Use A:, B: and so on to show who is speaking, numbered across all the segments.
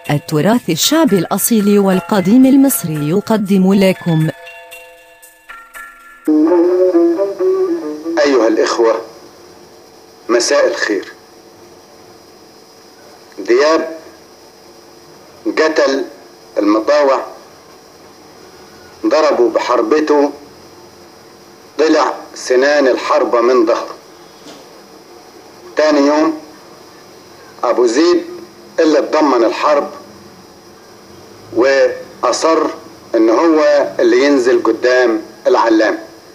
A: التراث الشعبي الأصيل والقديم المصري يقدم لكم
B: أيها الإخوة مساء الخير دياب قتل المطاوع ضربوا بحربته طلع سنان الحربة من ظهره تاني يوم أبو زيد اللي اتضمن الحرب وأصر إن هو اللي ينزل قدام العلام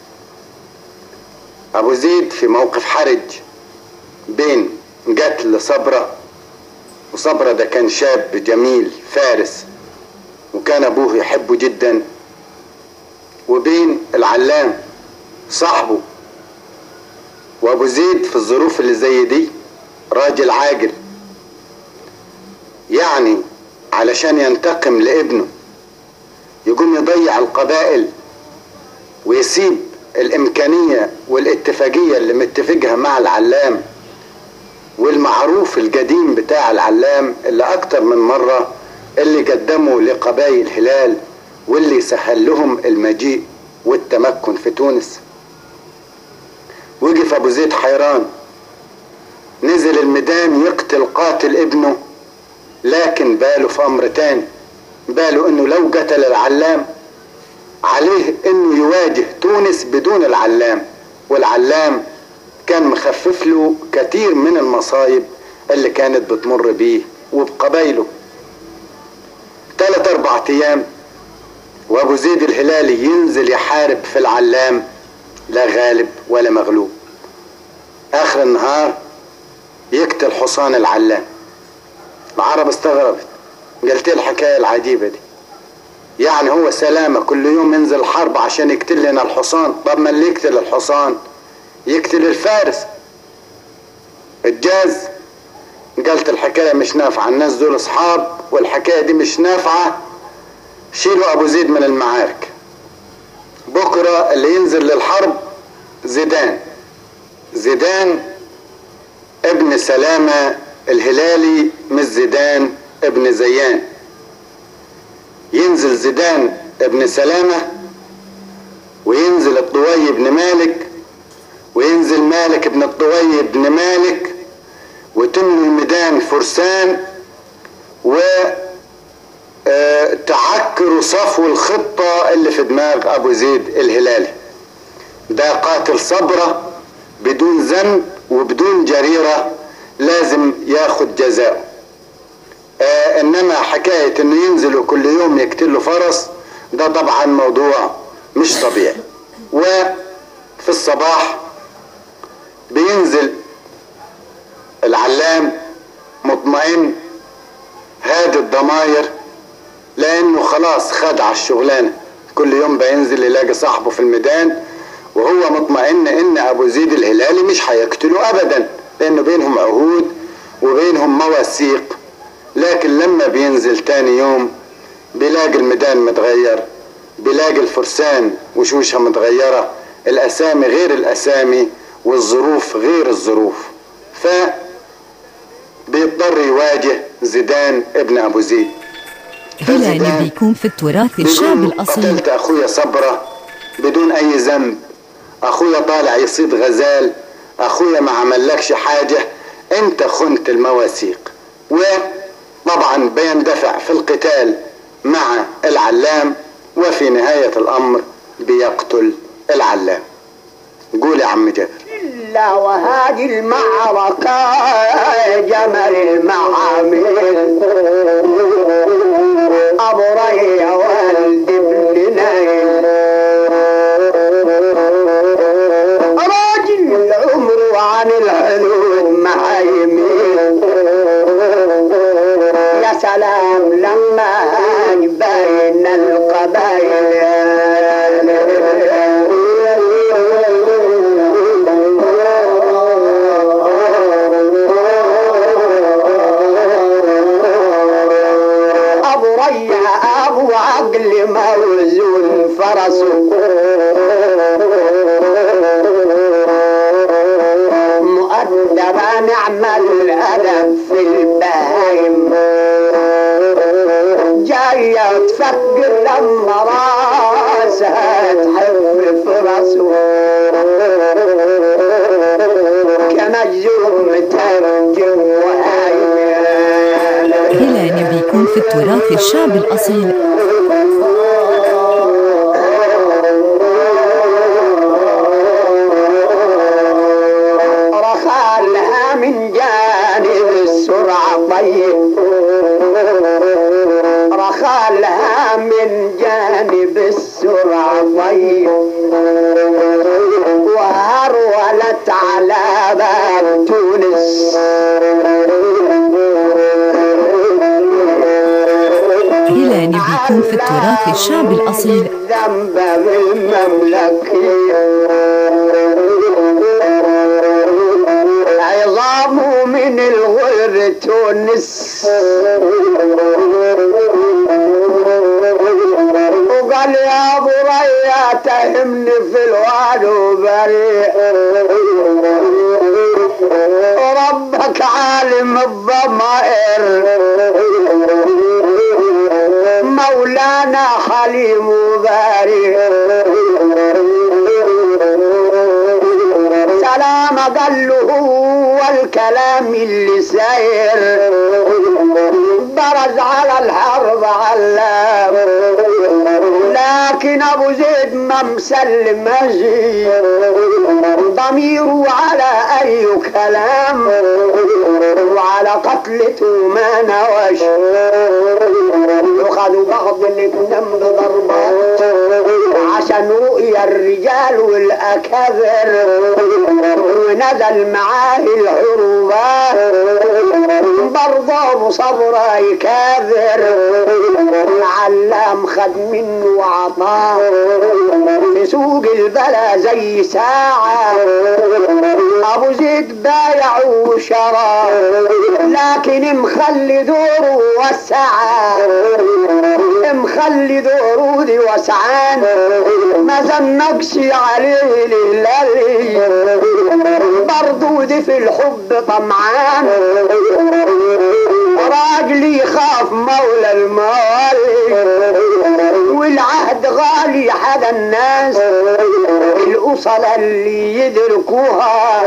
B: أبو زيد في موقف حرج بين قتل صبرة وصبرة ده كان شاب جميل فارس وكان أبوه يحبه جدا وبين العلام صاحبه وأبو زيد في الظروف اللي زي دي راجل عاجل يعني علشان ينتقم لابنه يقوم يضيع القبائل ويسيب الإمكانية والاتفاقية اللي متفقها مع العلام والمعروف القديم بتاع العلام اللي أكتر من مرة اللي قدموا لقبائل هلال واللي سهل لهم المجيء والتمكن في تونس وقف أبو زيد حيران نزل الميدان يقتل قاتل ابنه لكن باله في أمر تاني باله إنه لو قتل العلام عليه إنه يواجه تونس بدون العلام والعلام كان مخفف له كتير من المصايب اللي كانت بتمر بيه وبقبايله ثلاث أربع أيام وأبو زيد الهلالي ينزل يحارب في العلام لا غالب ولا مغلوب آخر النهار يقتل حصان العلام العرب استغربت قلت الحكاية العجيبة دي يعني هو سلامة كل يوم ينزل الحرب عشان يقتل لنا الحصان طب ما اللي يقتل الحصان يقتل الفارس الجاز قالت الحكاية مش نافعة الناس دول اصحاب والحكاية دي مش نافعة شيلوا ابو زيد من المعارك بكرة اللي ينزل للحرب زيدان زيدان ابن سلامة الهلالي مش زيدان ابن زيان ينزل زيدان ابن سلامة وينزل الطوي بن مالك وينزل مالك ابن الطوي بن مالك وتم الميدان فرسان و تعكروا صفو الخطة اللي في دماغ أبو زيد الهلالي ده قاتل صبرة بدون ذنب وبدون جريرة لازم ياخد جزاءه آه انما حكاية انه ينزلوا كل يوم يقتلوا فرس ده طبعا موضوع مش طبيعي وفي الصباح بينزل العلام مطمئن هادي الضماير لانه خلاص خد على الشغلانه كل يوم بينزل يلاقي صاحبه في الميدان وهو مطمئن ان ابو زيد الهلالي مش هيقتله ابدا لانه بينهم عهود وبينهم مواثيق لكن لما بينزل تاني يوم بيلاقي الميدان متغير بيلاقي الفرسان وشوشها متغيرة الأسامي غير الأسامي والظروف غير الظروف ف بيضطر يواجه زيدان ابن أبو زيد
A: هلال بيكون في التراث الشعبي الأصيل
B: قتلت أخويا صبرة بدون أي ذنب أخويا طالع يصيد غزال أخويا ما عملكش حاجة أنت خنت المواثيق وطبعا بيندفع في القتال مع العلام وفي نهاية الأمر بيقتل العلام قول يا عم جابر
C: إلا وهذه المعركة جمل المعامل أبو ريا والد ابن نايل راجل عمره عن الحدود ما يميل يا سلام لما بين القبائل ابو ريا ابو عقل موزون فرسه مؤدبا نعم الادب في البهايم تفكر لما راسها تحب فرسه كمجزوم ترجم وعيال
A: هلال بيكون في التراث الشعب الأصيل
C: رخالها من جانب السرعة طيب رخالها من جانب السرعة طيب وهرولت على باب تونس
A: هلال بيكون في التراث الشعب الأصيل
C: ذنب بالمملكة عظامه من الغير تونس وقال يا ابو ريا تهمني في الواد وبريء ربك عالم الضمائر مولانا حليم باري سلام قال له هو الكلام اللي ساير برز على الحرب علام لكن ابو زيد ما مسلم مجي ضميره على اي كلام وعلى قتلته ما نوش وخذوا بعض الاتنين بضربات عشان رؤيا الرجال والاكابر ونزل معاه الحروبات برضه صبره يكابر علام خد منه وعطاه في سوق البلا زي ساعة أبو زيد بايع وشرى لكن مخلي دوره وسعة مخلي دوره دي وسعان ما زنقش عليه الهلالي برضو دي في الحب طمعان راجلي يخاف مولى الموالي والعهد غالي حدا الناس الأصل اللي يدركوها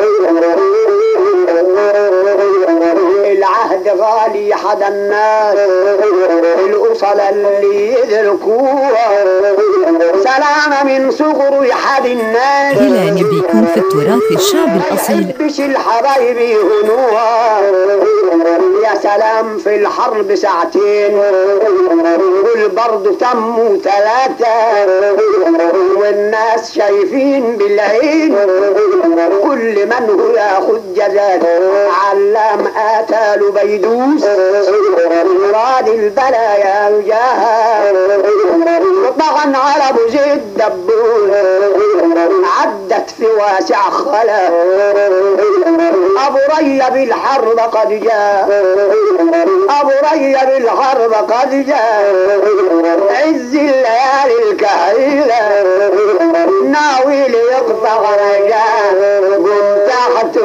C: العهد غالي حدا الناس الأصل اللي يدركوها سلامة من صغر حد الناس
A: هلال بيكون في التراث الشعب الأصيل
C: يحبش الحبايب يهنوها يا سلام في الحرب ساعتين والبرد تموا ثلاثة والناس شايفين بالعين كل من هو ياخد جزاء علام قتل بيدوس مراد البلايا وجاها طغى على ابو زيد دبوس عدت في واسع خلا ابو ريا بالحرب قد جاء ابو ريا بالحرب قد جاء عز الليالي الكهيلة ناوي ليقطع رجاء قم تحت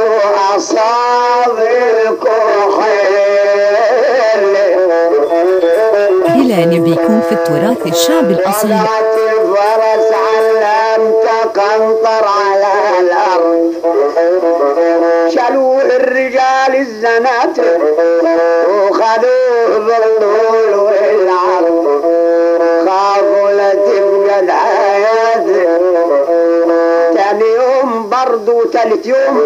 C: اصابع الكحيل
A: هلال بيكون في التراث الشعب الأصيل
C: طلعت الفرس علمت قنطر على الارض شالوه الرجال الزنات وخذوه بالطول والعرض خافوا لا تفقد حياته تاني يوم برضو تالت يوم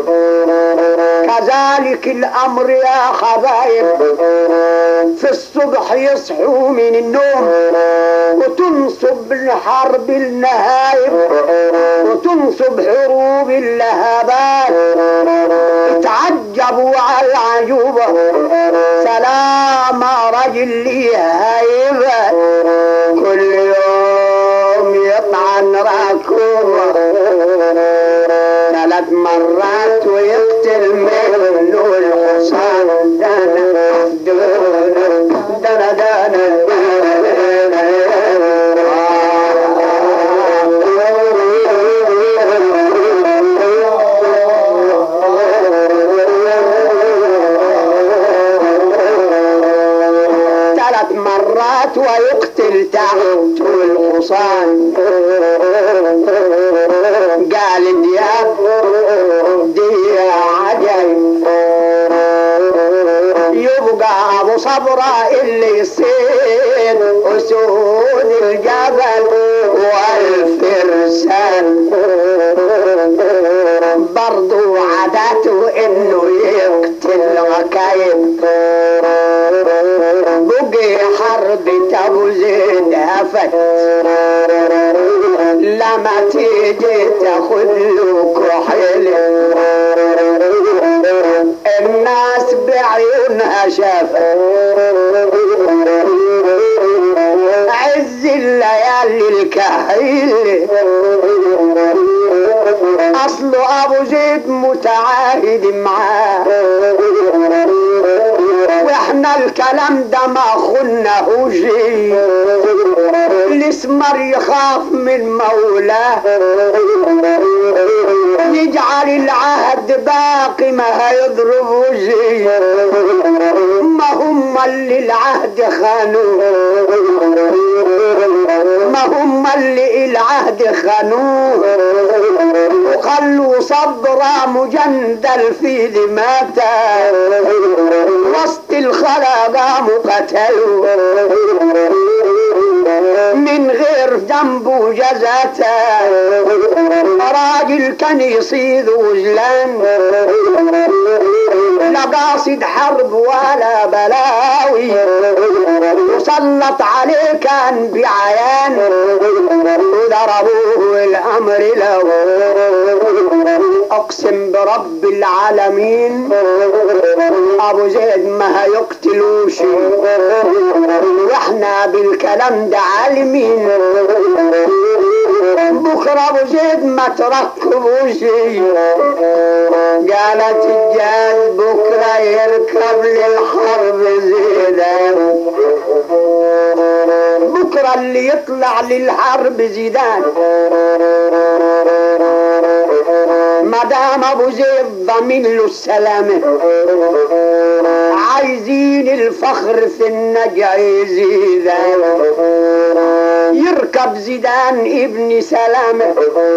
C: كذلك الامر يا حبايب في الصبح يصحوا من النوم وتنصب الحرب النهايب وتنصب حروب اللهبات تعجبوا على العجوبة سلام رجل لي هايبة كل يوم يطعن راكوبة ثلاث مرات ويقتل منه الحصان دنا دنا دنا ثلاث ثلاث مرات ويقتل تحت الحصان قال الدياب دي عجيب يبقى ابو صبرا اللي يصيد اسود الجبل والفرسان برضو عادته انه يقتل ركايب بقي حرب ابو زيد هفت لما تيجي تاخد له كحيل الناس بعيونها شافت عز الليالي الكحيل اصل ابو زيد متعاهد معاه واحنا الكلام ده ما خنه شيء الاسمر يخاف من مولاه يجعل العهد باقي ما هيضرب شيء ما هم اللي العهد خانوه ما هم اللي العهد خانوه وخلوا صبرا مجندل في ذماته وسط الخلا قاموا قتلوا من غير ذنبه جزاته راجل كان يصيد وجلان لا قاصد حرب ولا بلاوي وسلط عليه كان بعيان وضربوه الامر له اقسم برب العالمين ابو زيد ما هيقتلوش واحنا بالكلام ده عالمين بكره ابو زيد ما تركبوش قالت الجاد بكره يركب للحرب زيدان بكره اللي يطلع للحرب زيدان ما دام ابو زيد ضمن له السلامه عايزين الفخر في النجع زيدان يركب زيدان ابن سلامه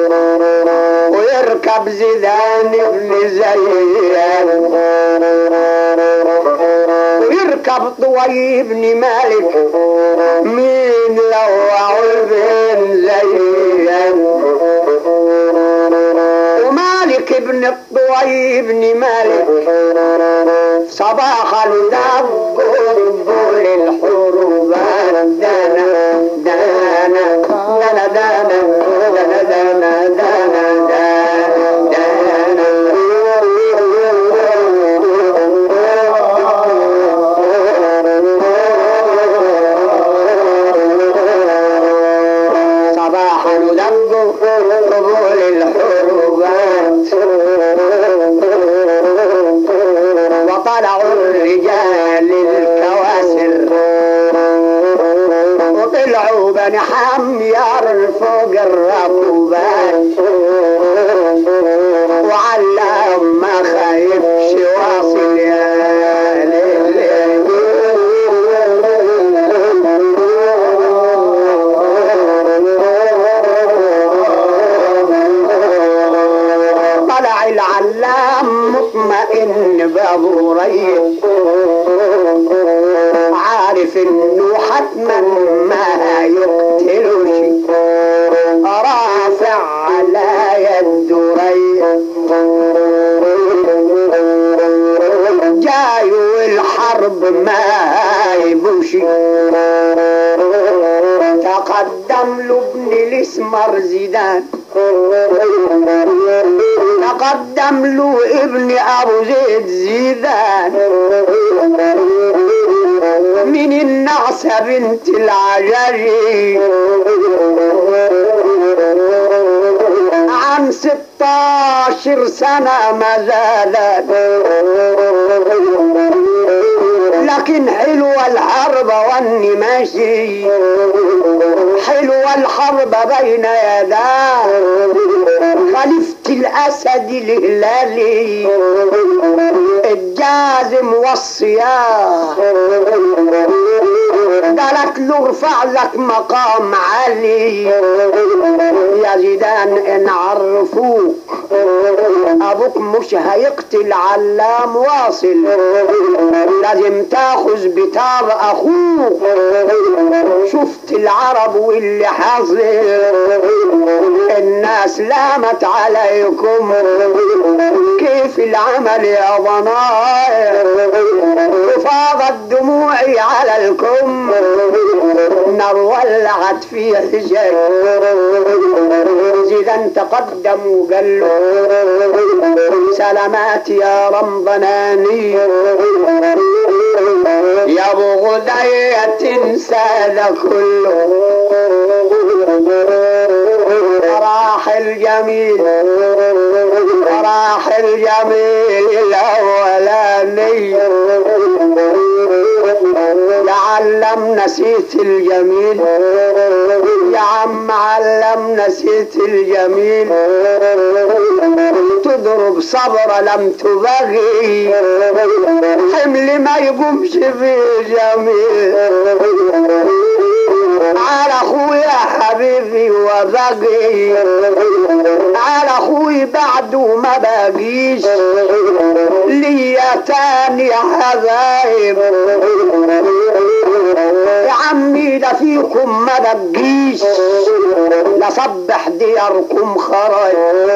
C: ويركب زيدان ابن زيان ويركب طوي ابن مالك مين لو بن زيان ومالك ابن الطوي ابن مالك صباح الدب قبول الحروبان دانا دانا دانا دانا دانا دانا دانا دانا صباح ندب قبول الحروبات وطلعوا الرجال الكواسر وطلعوا بني حميار فوق الركوبات وعلام ما خايفش واصل يا ليل طلع العلام مطمئن بابو ريح عارف انه حتما ما يقتلوش رافع على يد ريح جاي والحرب ما يبوش تقدم له ابن الاسمر زيدان تقدم له ابن ابو زيد زيدان من النعسة بنت العجري عن ستاشر سنة ما زادت لكن حلوة الحرب واني ماشي حلوة الحرب بين يداه خليفة الأسد الهلالي الجازم والصياح له ارفع لك مقام عالي يا زيدان ان عرفوك ابوك مش هيقتل علام واصل لازم تاخذ بتاب اخوك شفت العرب واللي حاصل الناس لامت عليكم كيف العمل يا ضنايا فاضت دموعي على الكم نار ولعت في حجر زيدا تقدم وقال له سلامات يا رمضاناني يا ابو غدية تنسى ذا كله راح الجميل راح الجميل الاولاني لعلم نسيت الجميل يا عم علم نسيت الجميل تضرب صبر لم تبغي حمل ما يقومش فيه جميل على اخويا حبيبي وبقي على اخوي بعده ما باقيش ليا تاني حبايب يا عمي ده فيكم ما بقيش لصبح دياركم خرج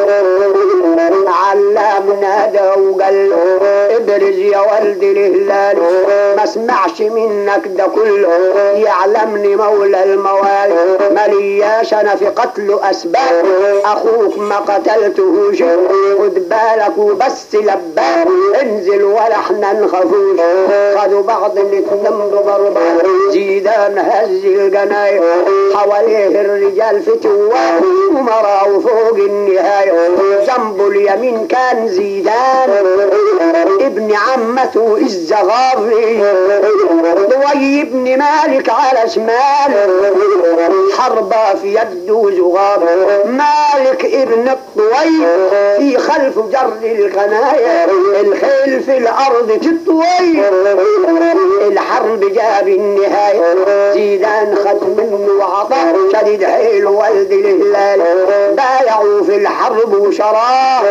C: علمنا ده وقال له ابرز يا ولدي الهلال ما اسمعش منك ده كله يعلمني مولى الموالي ملياش انا في قتل اسباب اخوك ما قتلتهوش خد بالك وبس لباك انزل ولا احنا نخافوش خدوا بعض الاتنين بضربة زيدان هز الجناية حواليه الرجال فتوات ومرأوا فوق النهاية جنبه اليمين كان زيدان ابن عمته الزغافي ضوي ابن مالك على شمال حربة في يده زغاب مالك ابن الطوي في خلف جر القنايا الخيل في الارض تطوي الحرب جاب النهاية زيدان خد منه وعطى شديد حيل ولد الهلال بايعوا في الحرب وشراه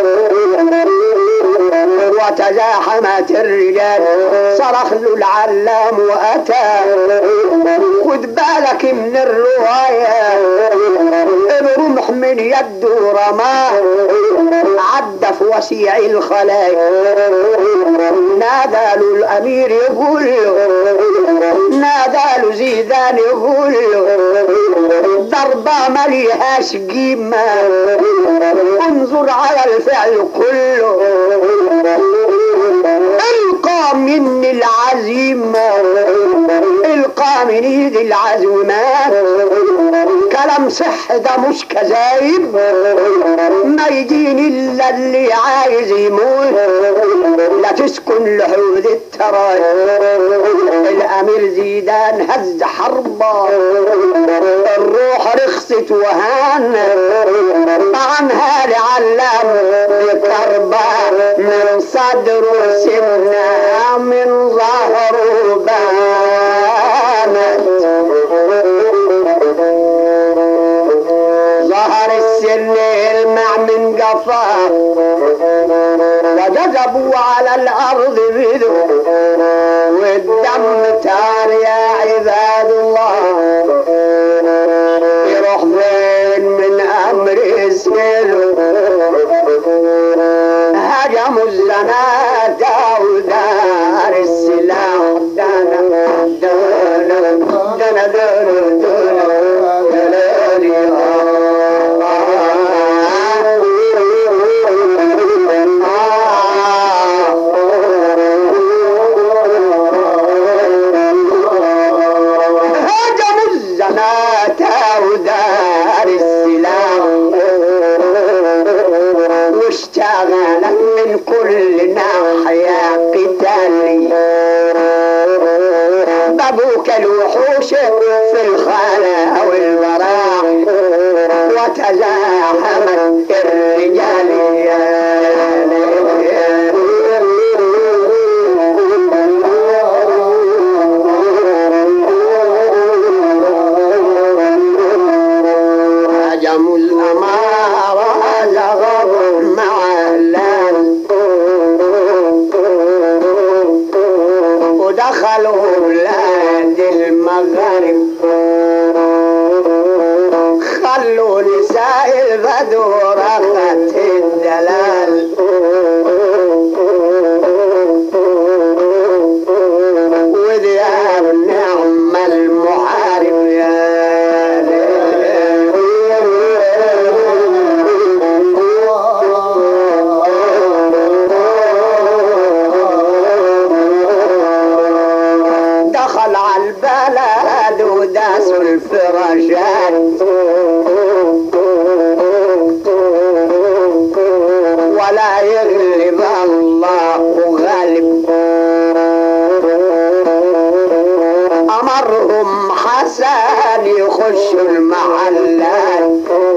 C: وتزاحمت الرجال صرخ له العلام واتى خد بالك من الرواية برمح من يده رماه عدى في وسيع الخلايا نادى له الامير يقول له نادى له زيدان يقول له ضربة مليهاش قيمة انظر على الفعل كله القى مني العزيمة القى من ايد العزومات كلام صح ده مش كذايب ما يدين الا اللي عايز يموت لا تسكن لحوض التراي الامير زيدان هز حربة الروح رخصت وهان عنها لعلام بكربة من صدره سنة من ظهره بانت ظهر السن المع من قفاه وجذبوا على الارض بذو والدم تار يا عباد الله يروح فين من امر اسمه هجموا الزناد ودار السلاح دنا دنا دنا دنا هجموا الزنات ودار السلاح واشتغلت من كل ناحية قتالي بابوك الوحوش في الخلا والبراح وتزاحمت الرجال ولاد المغرب خلوا نساء البدو رخت الدلال وديار نعم المحارب يا دخل على البلد وداسوا الفراشات ولا يغلب الله غالب أمرهم حسن يخشوا المحلات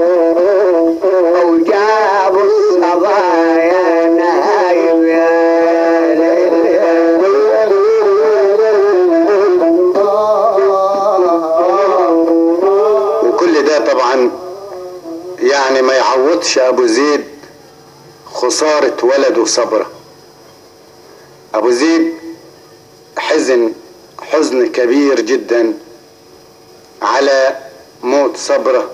C: وجابوا الصبايا نايم يا
B: وكل ده طبعا يعني ما يعوضش ابو زيد خسارة ولده صبرة ابو زيد حزن حزن كبير جدا على موت صبرة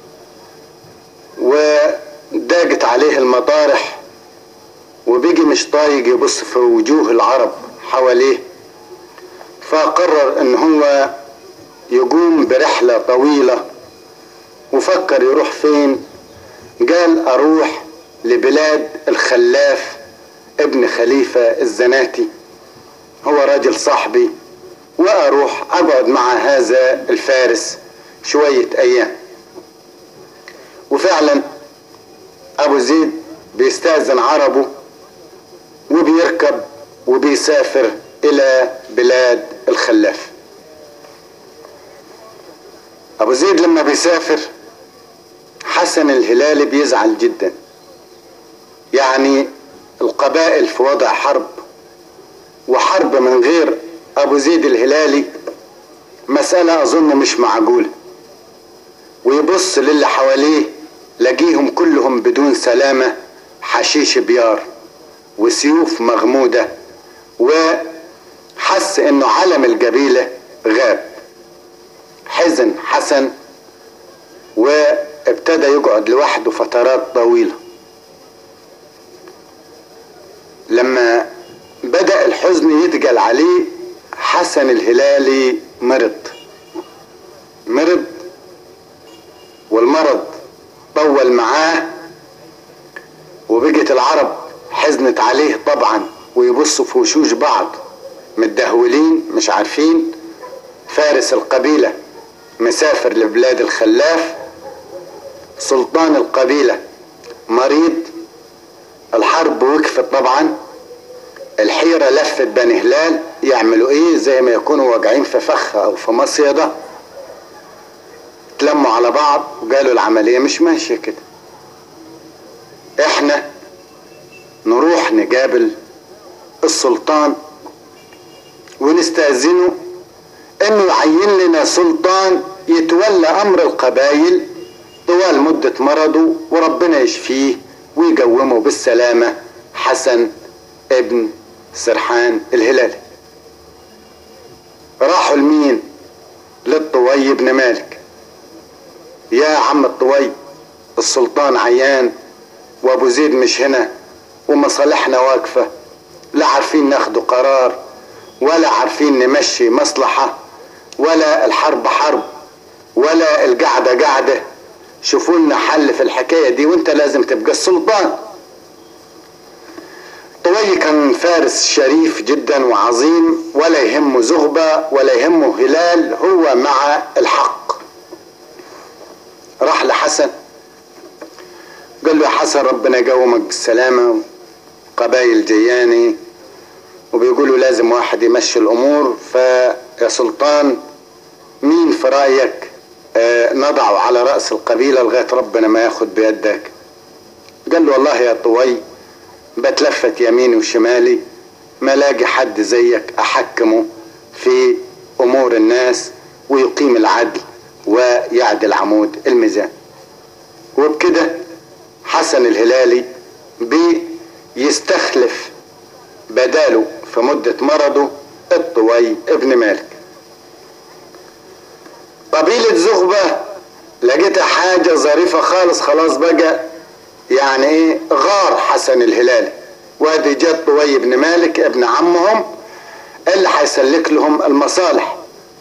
B: وداقت عليه المطارح وبيجي مش طايق يبص في وجوه العرب حواليه فقرر ان هو يقوم برحلة طويلة وفكر يروح فين قال اروح لبلاد الخلاف ابن خليفة الزناتي هو راجل صاحبي واروح اقعد مع هذا الفارس شوية ايام وفعلا ابو زيد بيستاذن عربه وبيركب وبيسافر الى بلاد الخلاف ابو زيد لما بيسافر حسن الهلالي بيزعل جدا يعني القبائل في وضع حرب وحرب من غير ابو زيد الهلالي مسألة اظن مش معقولة ويبص للي حواليه لقيهم كلهم بدون سلامة حشيش بيار وسيوف مغمودة وحس انه علم القبيلة غاب حزن حسن وابتدى يقعد لوحده فترات طويلة لما بدأ الحزن يتقل عليه حسن الهلالي مرض مرض والمرض طول معاه وبقت العرب حزنت عليه طبعا ويبصوا في وشوش بعض متدهولين مش عارفين فارس القبيلة مسافر لبلاد الخلاف سلطان القبيلة مريض الحرب وقفت طبعا الحيرة لفت بني هلال يعملوا ايه زي ما يكونوا واقعين في فخ او في مصيدة تلموا على بعض وقالوا العملية مش ماشية كده احنا نروح نقابل السلطان ونستأذنه انه يعين لنا سلطان يتولى امر القبائل طوال مدة مرضه وربنا يشفيه ويقومه بالسلامة حسن ابن سرحان الهلالي راحوا لمين للطوي بن مالك يا عم الطوي السلطان عيان وابو زيد مش هنا ومصالحنا واقفة لا عارفين ناخدوا قرار ولا عارفين نمشي مصلحة ولا الحرب حرب ولا القعدة قعدة شوفوا لنا حل في الحكاية دي وانت لازم تبقى السلطان طوي كان فارس شريف جدا وعظيم ولا يهمه زغبة ولا يهمه هلال هو مع الحق راح لحسن قال له يا حسن ربنا يقومك بالسلامة قبايل جياني وبيقولوا لازم واحد يمشي الامور فيا سلطان مين في رايك آه نضعه على راس القبيله لغايه ربنا ما ياخد بيدك قال له والله يا طوي بتلفت يميني وشمالي ما لاقي حد زيك احكمه في امور الناس ويقيم العدل ويعدل عمود الميزان وبكده حسن الهلالي بيستخلف بداله في مدة مرضه الطوي ابن مالك قبيلة زغبة لقيتها حاجة ظريفة خالص خلاص بقى يعني ايه غار حسن الهلالي وادي جد طوي بن مالك ابن عمهم اللي هيسلك لهم المصالح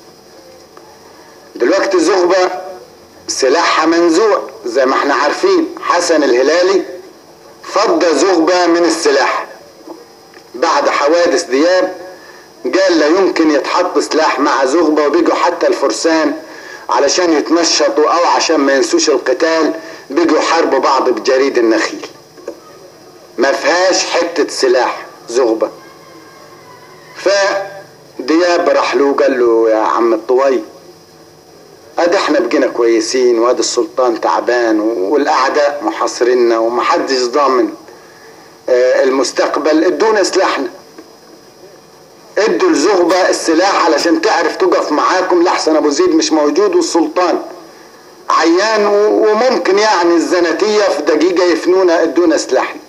B: دلوقتي زغبة سلاحها منزوع زي ما احنا عارفين حسن الهلالي فض زغبة من السلاح بعد حوادث دياب قال لا يمكن يتحط سلاح مع زغبة وبيجوا حتى الفرسان علشان يتنشطوا او عشان ما ينسوش القتال بيجوا يحاربوا بعض بجريد النخيل ما فيهاش حتة سلاح زغبة فدياب راح له قال له يا عم الطوي ادي احنا بقينا كويسين وادي السلطان تعبان والاعداء محاصريننا ومحدش ضامن آه، المستقبل ادونا سلاحنا ادوا الزغبة السلاح علشان تعرف تقف معاكم لحسن ابو زيد مش موجود والسلطان عيان وممكن يعني الزناتية في دقيقة يفنونا ادونا سلاحنا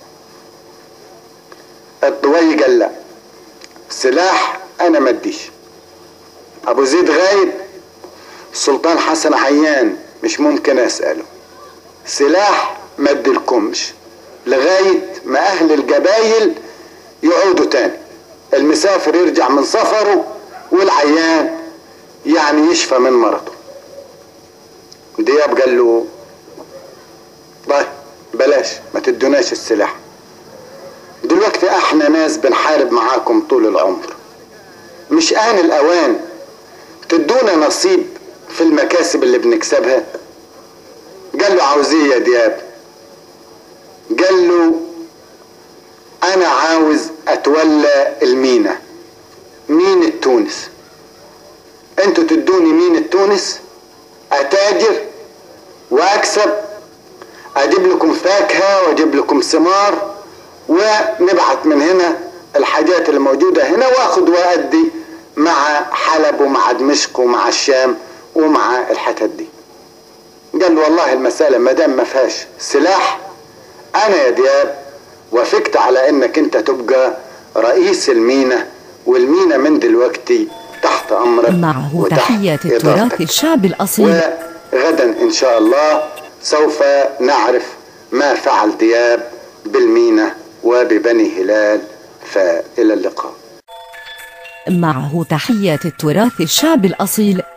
B: الطوي قال لا سلاح انا ما اديش ابو زيد غايب السلطان حسن عيان مش ممكن اساله سلاح ما اديلكمش لغايه ما اهل الجبايل يعودوا تاني المسافر يرجع من سفره والعيان يعني يشفى من مرضه دياب قال له طيب بلاش ما تدوناش السلاح دلوقتي احنا ناس بنحارب معاكم طول العمر مش آن الأوان تدونا نصيب في المكاسب اللي بنكسبها قال له عاوز ايه يا دياب قال له انا عاوز اتولى المينا مين التونس انتوا تدوني مين التونس اتاجر واكسب اجيب لكم فاكهه واجيب لكم ثمار ونبعت من هنا الحاجات اللي موجوده هنا واخد وادي مع حلب ومع دمشق ومع الشام ومع الحتت دي قال له والله المسألة ما دام ما فيهاش سلاح أنا يا دياب وافقت على إنك أنت تبقى رئيس المينا والمينا من دلوقتي تحت أمرك
A: معه تحية التراث الشعب الأصيل
B: وغدا إن شاء الله سوف نعرف ما فعل دياب بالمينا وببني هلال فإلى اللقاء
A: معه تحية التراث الشعب الأصيل